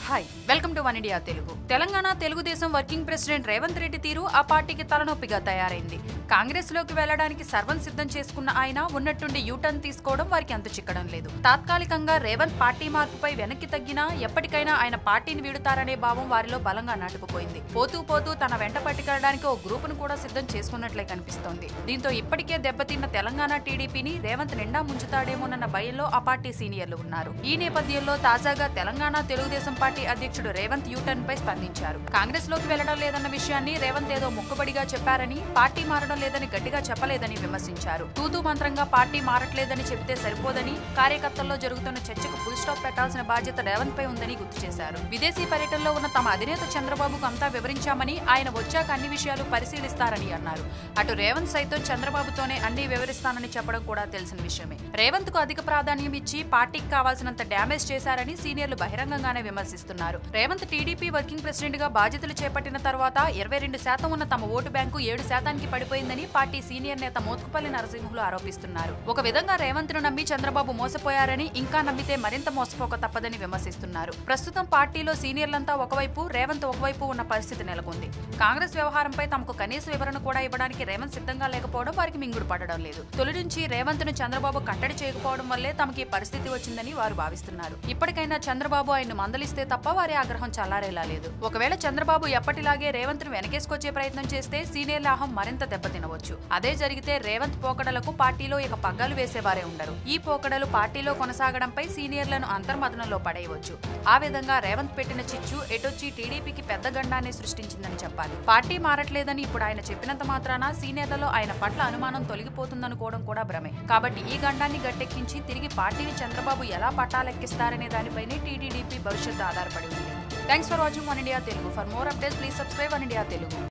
hi welcome to one India Telugu Telangana Telugu Desam working president Revanth Reddy తీరు ఆ పార్టీకి తలనొప్పిగా తయారైంది కాంగ్రెస్ లోకి వెళ్లడానికి సర్వం సిద్ధం చేసుకున్న ఆయన ఉన్నట్టుండి యూటర్న్ తీసుకోవడం వారికి అంత చిక్కడం లేదు తాత్కాలికంగా రేవంత్ పార్టీ మార్పుపై వెనక్కి తగ్గినా ఎప్పటికైనా ఆయన పార్టీని వీడుతారనే భావం వారిలో బలంగా నాటుకుపోయింది పోతూ పోతూ తన వెంట పట్టుకెళ్ళడానికి ఓ గ్రూపును కూడా సిద్ధం చేసుకున్నట్లే కనిపిస్తోంది దీంతో ఇప్పటికే దెబ్బతిన్న తెలంగాణ టీడీపీని రేవంత్ నిండా ముంచుతాడేమోనన్న భయంలో ఆ పార్టీ సీనియర్లు ఉన్నారు ఈ నేపథ్యంలో తాజాగా తెలంగాణ తెలుగుదేశం పార్టీ అధ్యక్షుడు రేవంత్ యూటర్న్ పై స్పందించారు కాంగ్రెస్ లోకి వెళ్లడం లేదన్న విషయాన్ని రేవంత్ ఏదో మొక్కుబడిగా చెప్పారని పార్టీ మారడం లేదని గట్టిగా చెప్పలేదని విమర్శించారు తూతూ మంత్రంగా పార్టీ మారట్లేదని చెబితే సరిపోదని కార్యకర్తల్లో జరుగుతున్న చర్చకు ఫుల్ స్టాప్ పెట్టాల్సిన బాధ్యత రేవంత్ పై ఉందని గుర్తు చేశారు విదేశీ పర్యటనలో ఉన్న తమ అధినేత చంద్రబాబుకు అంతా వివరించామని ఆయన వచ్చాక అన్ని విషయాలు పరిశీలిస్తారని అన్నారు అటు రేవంత్ సైతం చంద్రబాబుతోనే అన్ని వివరిస్తానని చెప్పడం కూడా తెలిసిన విషయమే రేవంత్ కు అధిక ప్రాధాన్యం ఇచ్చి పార్టీకి కావాల్సినంత డ్యామేజ్ చేశారని సీనియర్లు బహిరంగంగానే విమర్శిస్తున్నారు రేవంత్ టీడీపీ వర్కింగ్ ప్రెసిడెంట్ గా బాధ్యతలు చేపట్టిన తర్వాత ఇరవై రెండు శాతం ఉన్న తమ ఓటు బ్యాంకు ఏడు శాతానికి పడిపోయిందని పార్టీ సీనియర్ నేత మోత్కుపల్లి నరసింహులు ఆరోపిస్తున్నారు ఒక విధంగా రేవంత్ ను నమ్మి చంద్రబాబు మోసపోయారని ఇంకా నమ్మితే మరింత మోసపోక తప్పదని విమర్శిస్తున్నారు ప్రస్తుతం పార్టీలో సీనియర్లంతా ఒకవైపు రేవంత్ ఒకవైపు ఉన్న పరిస్థితి నెలకొంది కాంగ్రెస్ వ్యవహారంపై తమకు కనీస వివరణ కూడా ఇవ్వడానికి రేవంత్ సిద్ధంగా లేకపోవడం వారికి మింగుడు పడడం లేదు తొలి నుంచి రేవంత్ ను చంద్రబాబు కట్టడి చేయకపోవడం వల్లే తమకి ఈ పరిస్థితి వచ్చిందని వారు భావిస్తున్నారు ఇప్పటికైనా చంద్రబాబు ఆయన్ను మందలిస్తే తప్ప వారి ఆగ్రహం చల్లారేలా లేదు ఒకవేళ చంద్రబాబు ఎప్పటిలాగే రేవంత్ ను వెనకేసుకొచ్చే ప్రయత్నం చేస్తే సీనియర్ల అహం మరింత దెబ్బతినవచ్చు అదే జరిగితే రేవంత్ పోకడలకు పార్టీలో ఇక పగ్గాలు వేసేవారే ఉండరు ఈ పోకడలు పార్టీలో కొనసాగడంపై సీనియర్లను అంతర్మదనంలో పడేయవచ్చు ఆ విధంగా రేవంత్ పెట్టిన చిచ్చు ఎటొచ్చి టీడీపీకి పెద్ద గండాన్ని సృష్టించిందని చెప్పాలి పార్టీ మారట్లేదని ఇప్పుడు ఆయన చెప్పినంత మాత్రాన సీనియర్లలో ఆయన పట్ల అనుమానం తొలగిపోతుందనుకోవడం కూడా భ్రమే కాబట్టి ఈ గండాన్ని గట్టెక్కించి తిరిగి పార్టీని చంద్రబాబు ఎలా పట్టాలెక్కిస్తారనే దానిపైనే టీడీడీపీ భవిష్యత్తు ఆధారపడి ఉంది thanks for watching one India Telugu for more updates please subscribe one India Telugu